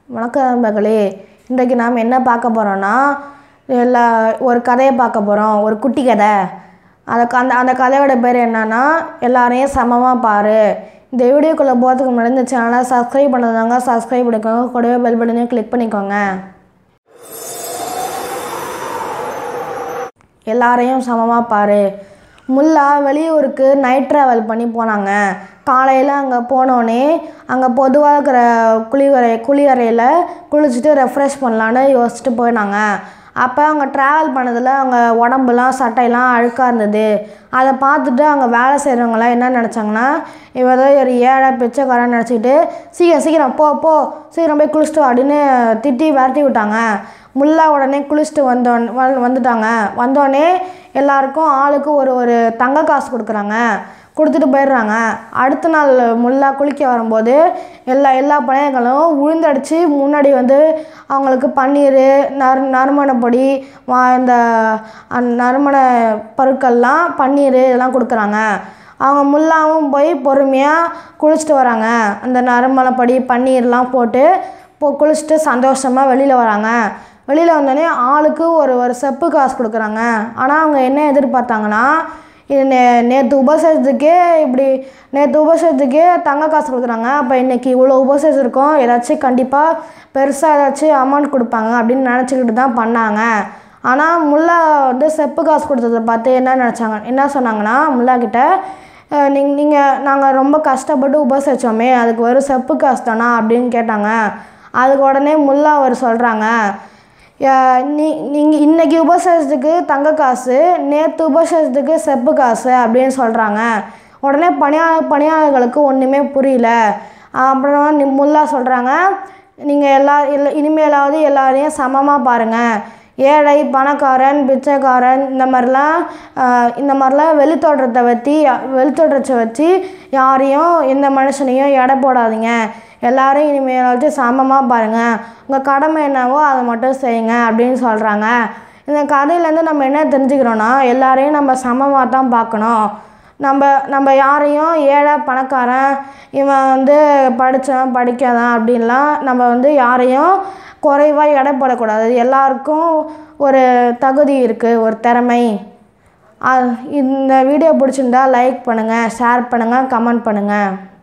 வணக்கம் மகளே இன்றைக்கு நாம் என்ன பார்க்க போகிறோன்னா எல்லா ஒரு கதையை பார்க்க போகிறோம் ஒரு குட்டி கதை அந்த அந்த அந்த கதையோட பேர் என்னன்னா எல்லாரையும் சமமாக பாரு இந்த வீடியோக்குள்ளே போகிறதுக்கு முன்னாடி இந்த சேனலை சப்ஸ்கிரைப் பண்ணதாங்க சப்ஸ்கிரைப் பண்ணிக்கோங்க கூடவே பெல் பட்டனையும் கிளிக் பண்ணிக்கோங்க எல்லாரையும் சமமாக பாரு முல்லா வெளியூருக்கு நைட் ட்ராவல் பண்ணி போனாங்க காலையில் அங்கே போனோடனே அங்கே பொதுவாக இருக்கிற குளியறை குளியறையில் குளிச்சுட்டு ரெஃப்ரெஷ் பண்ணலான்னு யோசிச்சுட்டு போயினாங்க அப்போ அவங்க ட்ராவல் பண்ணதில் அவங்க உடம்புலாம் சட்டையெல்லாம் அழுக்காக இருந்தது அதை பார்த்துட்டு அங்கே வேலை செய்கிறவங்களாம் என்ன நினச்சாங்கன்னா இவ ஏதோ ஒரு ஏழை பிச்சைக்காரன் நினச்சிக்கிட்டு சீக்கிரம் சீக்கிரம் போ போ சீக்கிரம் போய் குளிச்சுட்டு வா" அப்படின்னு திட்டி விரட்டி விட்டாங்க முல்லா உடனே குளிச்சுட்டு வந்தோன் வ- வந்துட்டாங்க வந்தோடனே எல்லாருக்கும் ஆளுக்கு ஒரு ஒரு தங்க காசு கொடுக்குறாங்க கொடுத்துட்டு போயிடுறாங்க அடுத்த நாள் முல்லா குளிக்க வரும்போது எல்லா எல்லா பழையங்களும் உளுந்தடிச்சு முன்னாடி வந்து அவங்களுக்கு பன்னீர் நறு நறுமண பொடி வா இந்த அந் நறுமண பொருட்கள்லாம் பன்னீர் இதெல்லாம் கொடுக்குறாங்க அவங்க முல்லாவும் போய் பொறுமையாக குளிச்சுட்டு வராங்க அந்த நறுமணப்பொடி பன்னீர்லாம் போட்டு இப்போ குளிச்சுட்டு சந்தோஷமாக வெளியில் வராங்க வெளியில் வந்தோடனே ஆளுக்கு ஒரு ஒரு செப்பு காசு கொடுக்குறாங்க ஆனால் அவங்க என்ன எதிர்பார்த்தாங்கன்னா இது நே நேற்று உபசரித்துக்கே இப்படி நேற்று உபசரித்துக்கே தங்க காசு கொடுக்குறாங்க அப்போ இன்றைக்கி இவ்வளோ உபசரிச்சு இருக்கோம் ஏதாச்சும் கண்டிப்பாக பெருசாக ஏதாச்சும் அமௌண்ட் கொடுப்பாங்க அப்படின்னு நினச்சிக்கிட்டு தான் பண்ணாங்க ஆனால் முல்லா வந்து செப்பு காசு கொடுத்ததை பார்த்து என்ன நினச்சாங்க என்ன சொன்னாங்கன்னா முல்லா கிட்ட நீங்கள் நீங்கள் நாங்கள் ரொம்ப கஷ்டப்பட்டு உபசரித்தோமே அதுக்கு வெறும் செப்பு காசு தானா அப்படின்னு கேட்டாங்க அதுக்கு உடனே முல்லா அவர் சொல்கிறாங்க நீ நீங்கள் இன்னைக்கு உபசரிச்சதுக்கு தங்க காசு நேற்று உபசரிச்சதுக்கு செப்பு காசு அப்படின்னு சொல்கிறாங்க உடனே பணியா பணியாளர்களுக்கு ஒன்றுமே புரியல அப்புறம் நி- முல்லா சொல்கிறாங்க நீங்கள் எல்லா இல்லை இனிமேலாவது எல்லாரையும் சமமாக பாருங்கள் ஏழை பணக்காரன் பிச்சைக்காரன் இந்த மாதிரிலாம் ஆஹ், இந்த மாதிரிலாம் வெளித்தோற்றத்தை வச்சு வெளித்தோற்றத்தை வச்சு யாரையும் எந்த மனுஷனையும் எடை போடாதீங்க எல்லாரும் இனிமேலாவது சமமாக பாருங்கள் உங்கள் கடமை என்னவோ அதை மட்டும் செய்யுங்க அப்படின்னு சொல்கிறாங்க இந்த கதையிலேருந்து நம்ம என்ன தெரிஞ்சுக்கிறோன்னா எல்லாரையும் நம்ம சமமாக தான் பார்க்கணும் நம்ம நம்ம யாரையும் ஏழை பணக்காரன் இவன் வந்து படித்தவன் படிக்காதான் அப்படின்லாம் நம்ம வந்து யாரையும் குறைவாக எடை போடக்கூடாது எல்லாருக்கும் ஒரு தகுதி இருக்குது ஒரு திறமை அ- இந்த வீடியோ பிடிச்சிருந்தா லைக் பண்ணுங்கள் ஷேர் பண்ணுங்கள் கமெண்ட் பண்ணுங்கள்